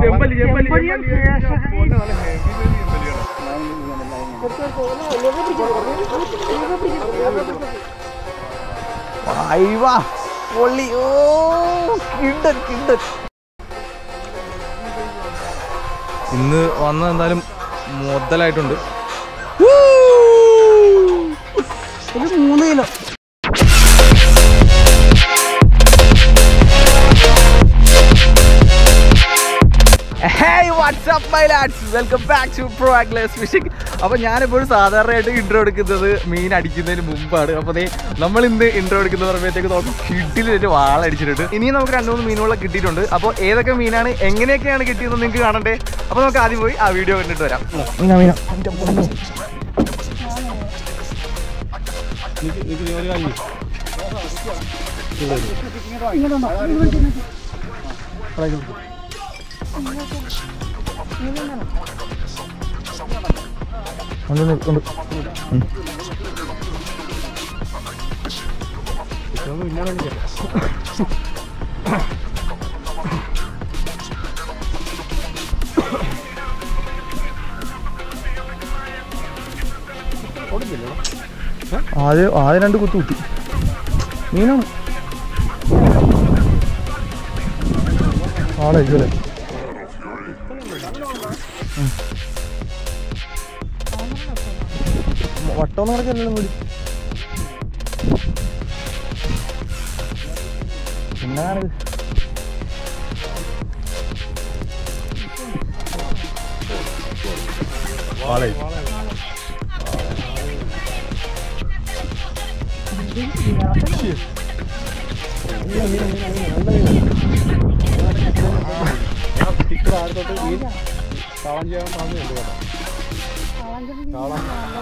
ചെമ്പല്ലി ചെമ്പല്ലി ചെമ്പല്ലിയും കേശകയും നല്ല ഹെവി ചെമ്പല്ലിയാണ് അയ്യവാ പൊള്ളി ഓ കിണ്ടൻ കിണ്ടൻ ഇന്ന് വന്ന എന്തായാലും മുതലായിട്ടുണ്ട് ഒരു മൂന്ന് kilo hey what's up my lads welcome back to pro anglers fishing അപ്പോൾ ഞാനിപ്പോഴും സാധാരണയായിട്ട് ഇൻട്രോ എടുക്കുന്നത് മീൻ അടിക്കുന്നതിന് മുമ്പാണ് അപ്പോൾ ദേ നമ്മൾ ഇന്ന് ഇൻട്രോ എടുക്കുന്ന പറയുമ്പോഴത്തേക്ക് നമുക്ക് കിഡിലൊരു വാളടിച്ചിട്ടുണ്ട് ഇനിയും നമുക്ക് രണ്ട് മൂന്ന് മീനുകളെ കിട്ടിയിട്ടുണ്ട് അപ്പോൾ ഏതൊക്കെ മീനാണ് എങ്ങനെയൊക്കെയാണ് കിട്ടിയതെന്ന് നിങ്ങൾക്ക് കാണണ്ടേ അപ്പോൾ നമുക്ക് ആദ്യം പോയി ആ വീഡിയോ കണ്ടിട്ട് വരാം മീന മീന ആദ്യം ആദ്യം രണ്ട് കുത്തു കുത്തി മീനാണ് ആളായിരിക്കും വട്ടം കിടക്കല്ലോ കൂടി എന്നാണിത് വാളായി കാളം ചെയ്യാൻ സാധ്യതയുണ്ട് കേട്ടോ കാളം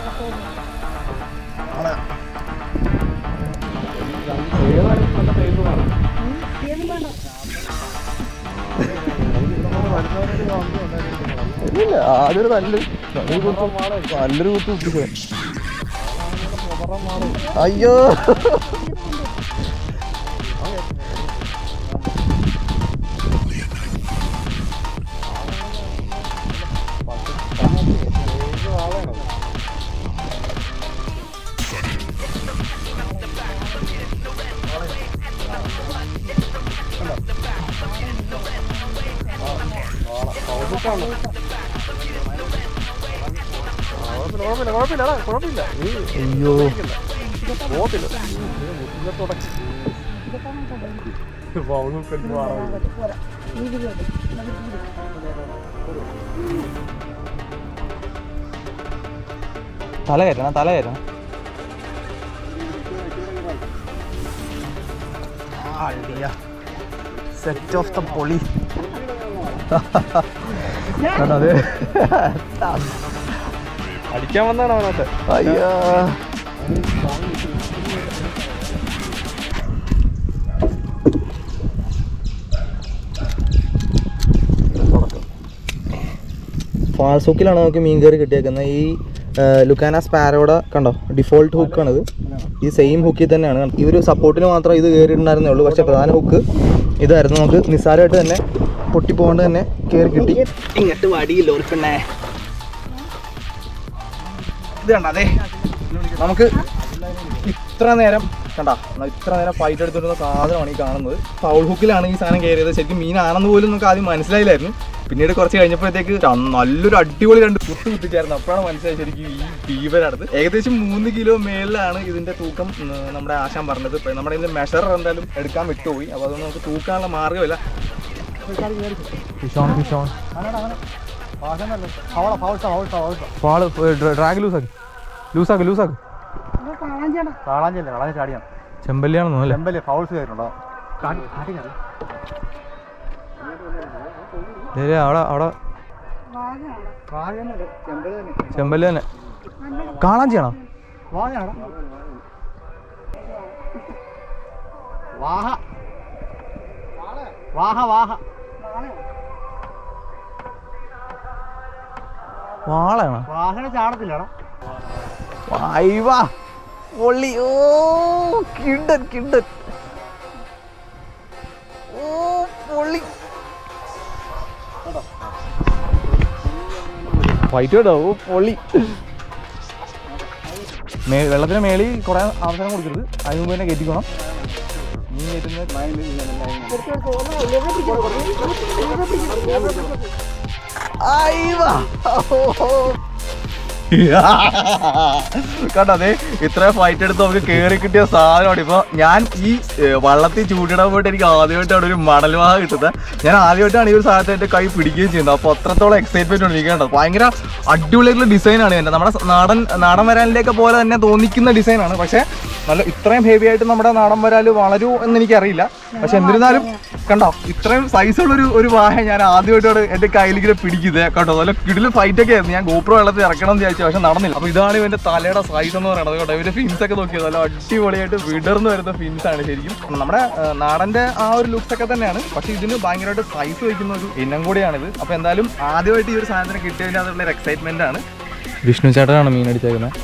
നല്ല സൈസുമാണ് ഇല്ല ആദ്യം നല്ലൊരു നല്ലൊരു കുത്ത് നല്ലൊരു കുത്ത് കുത്തിക്കോ അയ്യോ കുഴപ്പമില്ല കുഴപ്പമില്ല കുഴപ്പമില്ല കുഴപ്പമില്ല നീ അയ്യോ പോകത്തില്ല മുട്ടിനെ തുടക്കി പൗളും പെണ്ണു തല കയറ്റണം തല കയറ്റണം സെറ്റ് ഓഫ് ദ പൊളി അതെ അടിക്കാൻ വന്നാണ് അവനകത്ത് അയ്യോ ഫാൾസൂക്കിലാണ് നമുക്ക് മീൻ കറി കിട്ടിയേക്കുന്നത് ഈ ആ, ലുക്കാന സ്പാരോടെ കണ്ടോ ഡിഫോൾട്ട് ഹുക്കാണിത് ഈ സെയിം ഹുക്കിൽ തന്നെയാണ് ഈ ഒരു സപ്പോർട്ടിന് മാത്രം ഇത് കയറിയിട്ടുണ്ടായിരുന്നേ ഉള്ളൂ പക്ഷേ പ്രധാന ഹുക്ക് ഇതായിരുന്നു നമുക്ക് നിസ്സാരമായിട്ട് തന്നെ പൊട്ടിപ്പോകൊണ്ട് തന്നെ കയറി കിട്ടി ഇങ്ങോട്ട് വടിയില്ല ഒരു പെണ്ണേ ഇത് കണ്ട അതെ നമുക്ക് ഇത്ര നേരം കണ്ട ഇത്ര നേരം ഫൈറ്റ് എടുത്തിരുന്ന സാധനമാണ് ഈ കാണുന്നത് ഫൗൾ ഹുക്കിലാണ് ഈ സാധനം കയറിയത് ശരിക്കും മീനാണെന്ന് പോലും നമുക്ക് ആദ്യം മനസ്സിലായില്ലായിരുന്നു പിന്നീട് കുറച്ച് കഴിഞ്ഞപ്പോഴത്തേക്ക് ര- നല്ലൊരു അടിപൊളി രണ്ട് കുത്തു കുത്തിച്ചായിരുന്നു അപ്പോഴാണ് മനസ്സിലായി ശരിക്കും ഈ ഭീവനാണ് ഏകദേശം മൂന്ന് കിലോ മേളിലാണ് ഇതിന്റെ തൂക്കം ഉം, നമ്മുടെ ആശാൻ പറഞ്ഞത് ഇപ്പൊ നമ്മുടെ ഇതിന്റെ മെഷർ എന്തായാലും എടുക്കാൻ വിട്ടുപോയി അപ്പോൾ അതൊന്നും നമുക്ക് തൂക്കാനുള്ള മാർഗ്ഗമില്ല ഫിഷോൺ ഫിഷോൺ ഫാള് ഡ്രാഗ് ലൂസാക്കി ലൂസാക്ക് ലൂസാക്ക് കാളാഞ്ചല്ലേ വളരെ ചാടിയാണ് ചെമ്പല്ലിയാണെന്നോ അല്ലേ ചെമ്പല്ലേ ഫൗൾസ് കയറുണ്ടോ ദേ, ദേ, അവിടെ അവിടെ ചെമ്പല്ലി തന്നെ കാണാൻ ചെയ്യണോ വാഹ വാഹ വാഹ വാളയാണോ വാഹന ചാടത്തില്ലടാ വാ പൊള്ളി ഓ കിണ്ടൻ കിണ്ടൻ ഓ പൊള്ളി വൈറ്റ് കേട്ടോ ഓ പൊളി മേ വെള്ളത്തിന് മേളിൽ കുറേ അവസരം കൊടുക്കരുത് അതിന് മുമ്പ് തന്നെ കയറ്റിക്കോണം മീൻ കണ്ടതേ ഇത്ര ഫൈറ്റ് എടുത്ത് നമുക്ക് കയറി കിട്ടിയ സാധനമാണ് ഇപ്പൊ ഞാൻ ഈ ഏർ, വള്ളത്തിൽ ചൂണ്ടിടാൻ പോയിട്ട് എനിക്ക് ആദ്യമായിട്ടാണ് ഒരു മണൽ വാഹ കിട്ടുന്നത് ഞാൻ ആദ്യമായിട്ടാണ് ഈ ഒരു സാധനത്തെ എന്റെ കൈ പിടിക്കുകയും ചെയ്യുന്നത് അപ്പോൾ അത്രത്തോളം എക്സൈറ്റ്മെന്റ് ഉണ്ട് ഇരിക്കേണ്ടത് ഭയങ്കര അടിപൊളിയായിട്ടുള്ള ഡിസൈനാണ് എൻ്റെ നമ്മുടെ നാടൻ നാടൻ വരാനിലേക്ക് പോലെ തന്നെ തോന്നിക്കുന്ന ഡിസൈനാണ് പക്ഷേ നല്ല ഇത്രയും ഹെവി ആയിട്ട് നമ്മുടെ നാടൻ വരാല് വളരൂ എന്ന് എനിക്കറിയില്ല പക്ഷെ എന്നിരുന്നാലും കണ്ടോ ഇത്രയും സൈസുള്ള ഒരു ഒരു വാഹ ഞാൻ ആദ്യമായിട്ടാണ് എന്റെ കയ്യിലിങ്ങനെ പിടിക്കുന്നത് കേട്ടോ നല്ല കിടില് ഫൈറ്റ് ഒക്കെ ആയിരുന്നു ഞാൻ ഗോപ്രോ വെള്ളത്തിൽ ഇറക്കണം എന്ന് വിചാരിച്ചു പക്ഷെ നടന്നില്ല അപ്പൊ ഇതാണ് ഇവന്റെ തലയുടെ സൈസ് എന്ന് പറയുന്നത് കേട്ടോ ഇവന്റെ ഫിൻസ് ഒക്കെ നോക്കിയത് നല്ല അടിപൊളിയായിട്ട് വിടർന്ന് വരുന്ന ഫിൻസ് ആണ് ശരിക്കും നമ്മുടെ ആ, നാടന്റെ ആ ഒരു ലുക്സ് ഒക്കെ തന്നെയാണ് പക്ഷെ ഇതിന് ഭയങ്കരമായിട്ട് സൈസ് വയ്ക്കുന്ന ഒരു ഇനം കൂടിയാണിത് അപ്പൊ എന്തായാലും ആദ്യമായിട്ട് ഈ ഒരു സാധനത്തിന് കിട്ടിയതിന്റെ അതിലുള്ള ഒരു എക്സൈറ്റ്മെന്റ് ആണ് വിഷ്ണു ചേട്ടനാണ് മീൻ അടിച്ചേക്കുന്നത്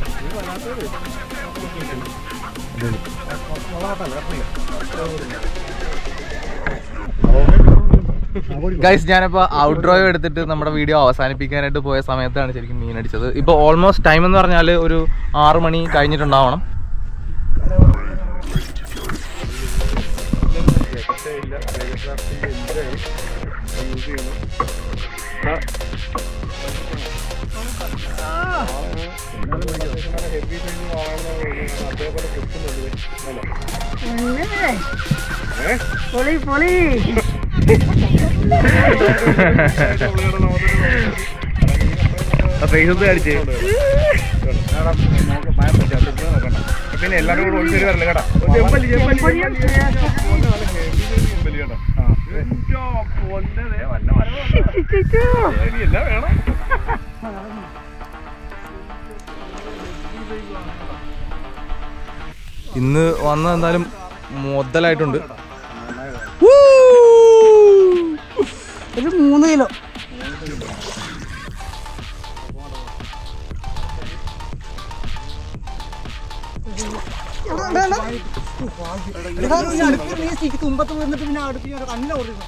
ഗൈസ് ഞാനിപ്പോ ഔട്ട്ഡ്രോയോ എടുത്തിട്ട് നമ്മുടെ വീഡിയോ അവസാനിപ്പിക്കാനായിട്ട് പോയ സമയത്താണ് ശരിക്കും മീൻ അടിച്ചത് ഇപ്പൊ ഓൾമോസ്റ്റ് ടൈം എന്ന് പറഞ്ഞാൽ ഒരു ആറ് മണി കഴിഞ്ഞിട്ടുണ്ടാവണം പൊളി പൊളി അടിച്ചേ പിന്നെ എല്ലാവരും കൂടെ ഒളിച്ചൊരു വരല് കേട്ടോ ചെമ്പല്ലി ചെമ്പല്ലി ചെമ്പല്ലി കേട്ടോ എല്ലാം വേണം ഇന്ന് വന്ന എന്തായാലും മുതലായിട്ടുണ്ട് ഒരു മൂന്ന് കിലോ തുമ്പത്ത് വന്നിട്ട് പിന്നെ അടുത്ത് ഞാൻ കണ്ണിനെ ഓടുന്നു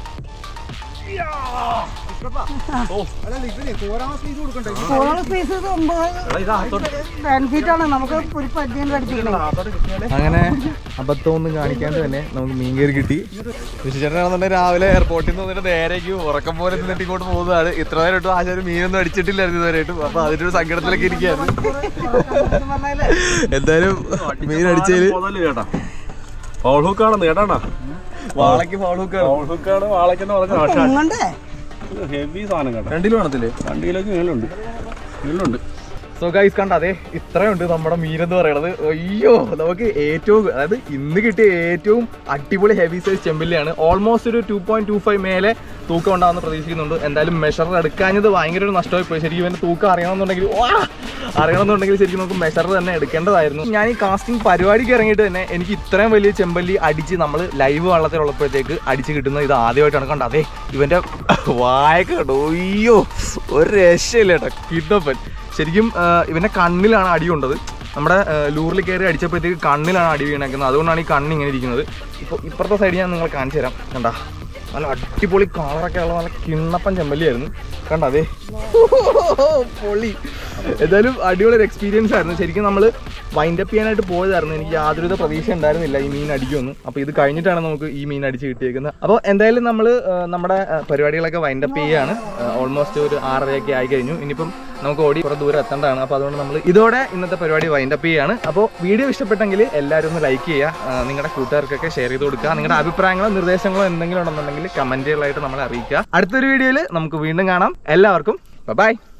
കോള സ്പേസ് ബെനിഫിറ്റ് ആണ് നമുക്ക് ഒരു പരിചയം കടിപ്പിക്കണേ അങ്ങനെ അബദ്ധമൊന്നും കാണിക്കാണ്ട് തന്നെ നമുക്ക് മീൻ കയറി കിട്ടി വിശേഷനാണെന്നുണ്ടെങ്കിൽ രാവിലെ എയർപോർട്ടിൽ നിന്ന് വന്നിട്ട് നേരേക്ക് ഉറക്കം പോലെ നിന്നിട്ട് ഇങ്ങോട്ട് പോകുന്നതാണ് ഇത്ര നേരമായിട്ടും ആശാരും മീനൊന്നും അടിച്ചിട്ടില്ലായിരുന്നു ഇതുവരെയായിട്ടും അപ്പൊ അതിന്റെ ഒരു സങ്കടത്തിലൊക്കെ ഇരിക്കുകയായിരുന്നു എന്തായാലും മീൻ അടിച്ചതില് ഫൗൾ ഹുക്കാണെന്ന് കേട്ടാ വാളയ്ക്ക് ഫൗൾ ഹുക്കാണ് ഫൗൾ ഹുക്കാണ് വാളയ്ക്കെന്ന് പറഞ്ഞ ആശാൻ പൊങ്ങണ്ടേ ഹെവി സാധനം കേട്ടോ രണ്ടിലും ആണത്തില്ലേ രണ്ട് കിലോക്ക് മേലുണ്ട് മേലുണ്ട് സോ ഗൈസ് കണ്ട അതെ ഇത്രയുണ്ട് നമ്മുടെ മീൻ എന്ന് പറയുന്നത് അയ്യോ നമുക്ക് ഏറ്റവും അതായത് ഇന്ന് കിട്ടിയ ഏറ്റവും അടിപൊളി ഹെവി സൈസ് ചെമ്പില്ലാണ് ഓൾമോസ്റ്റ് ഒരു ടു പോയിന്റ് ടു ഫൈവ് മേലെ തൂക്കം ഉണ്ടാകുന്ന പ്രതീക്ഷിക്കുന്നുണ്ട് എന്തായാലും മെഷർ എടുക്കാഞ്ഞത് ഭയങ്കര ഒരു നഷ്ടമായി പോയി ശരിക്കും ഇവന്റെ തൂക്കം അറിയണമെന്നുണ്ടെങ്കിൽ വാ! അറിയണമെന്നുണ്ടെങ്കിൽ ശരിക്കും നമുക്ക് മെഷർ തന്നെ എടുക്കേണ്ടതായിരുന്നു ഞാൻ ഈ കാസ്റ്റിംഗ് പരിപാടിക്ക് ഇറങ്ങിയിട്ട് തന്നെ എനിക്ക് ഇത്രയും വലിയ ചെമ്പല്ലി അടിച്ച് നമ്മൾ ലൈവ് വള്ളത്തിലുള്ളപ്പോഴത്തേക്ക് അടിച്ച് കിട്ടുന്നത് ഇത് ആദ്യമായിട്ടാണ് കണ്ടത് അതെ ഇവന്റെ വായൊക്കെ കണ്ടോ അയ്യോ ഒരു രക്ഷയില്ല കേട്ടോ കിട്ടപ്പൻ ശരിക്കും ആ, ഇവന്റെ കണ്ണിലാണ് അടി കൊണ്ടത് നമ്മുടെ ആ, ലൂറിൽ കയറി അടിച്ചപ്പോഴത്തേക്ക് കണ്ണിലാണ് അടി വീണേക്കുന്നത് അതുകൊണ്ടാണ് ഈ കണ്ണ് ഇങ്ങനെ ഇരിക്കുന്നത് ഇപ്പോൾ ഇപ്പുറത്തെ സൈഡ് ഞാൻ നിങ്ങൾ കാണിച്ചു തരാം കണ്ട നല്ല അടിപൊളി കളറൊക്കെ ഉള്ള നല്ല കിണ്ണപ്പൻ ചെമ്പല്ലിയായിരുന്നു കണ്ട അതെ പൊളി എന്തായാലും അടിപൊളി ഒരു എക്സ്പീരിയൻസ് ആയിരുന്നു ശരിക്കും നമ്മൾ വൈൻഡ് അപ്പ് ചെയ്യാനായിട്ട് പോയതായിരുന്നു എനിക്ക് യാതൊരുവിധ പ്രതീക്ഷ ഉണ്ടായിരുന്നില്ല ഈ മീൻ അടിക്കുമെന്ന് അപ്പോൾ ഇത് കഴിഞ്ഞിട്ടാണ് നമുക്ക് ഈ മീൻ അടിച്ച് കിട്ടിയേക്കുന്നത് അപ്പോൾ എന്തായാലും നമ്മൾ നമ്മുടെ ആ, പരിപാടികളൊക്കെ വൈൻഡ് അപ്പ് ചെയ്യുകയാണ് ഓൾമോസ്റ്റ് ഒരു ആറരയൊക്കെ ആയി കഴിഞ്ഞു ഇനിയിപ്പം നമുക്ക് ഓടി കുറേ ദൂരം എത്തേണ്ടതാണ് അപ്പോൾ അതുകൊണ്ട് നമ്മൾ ഇതോടെ ഇന്നത്തെ പരിപാടി വൈൻഡ് അപ്പ് ചെയ്യുകയാണ് അപ്പോൾ വീഡിയോ ഇഷ്ടപ്പെട്ടെങ്കിൽ എല്ലാവരും ഒന്ന് ലൈക്ക് ചെയ്യുക ആ, നിങ്ങളുടെ കൂട്ടുകാർക്കൊക്കെ ഷെയർ ചെയ്ത് കൊടുക്കുക നിങ്ങളുടെ അഭിപ്രായങ്ങളോ നിർദ്ദേശങ്ങളോ എന്തെങ്കിലും ഉണ്ടെന്നുണ്ടെങ്കിൽ കമൻറ്റുകളായിട്ട് നമ്മളെ അറിയിക്കുക അടുത്തൊരു വീഡിയോയിൽ നമുക്ക് വീണ്ടും കാണാം എല്ലാവർക്കും ബൈ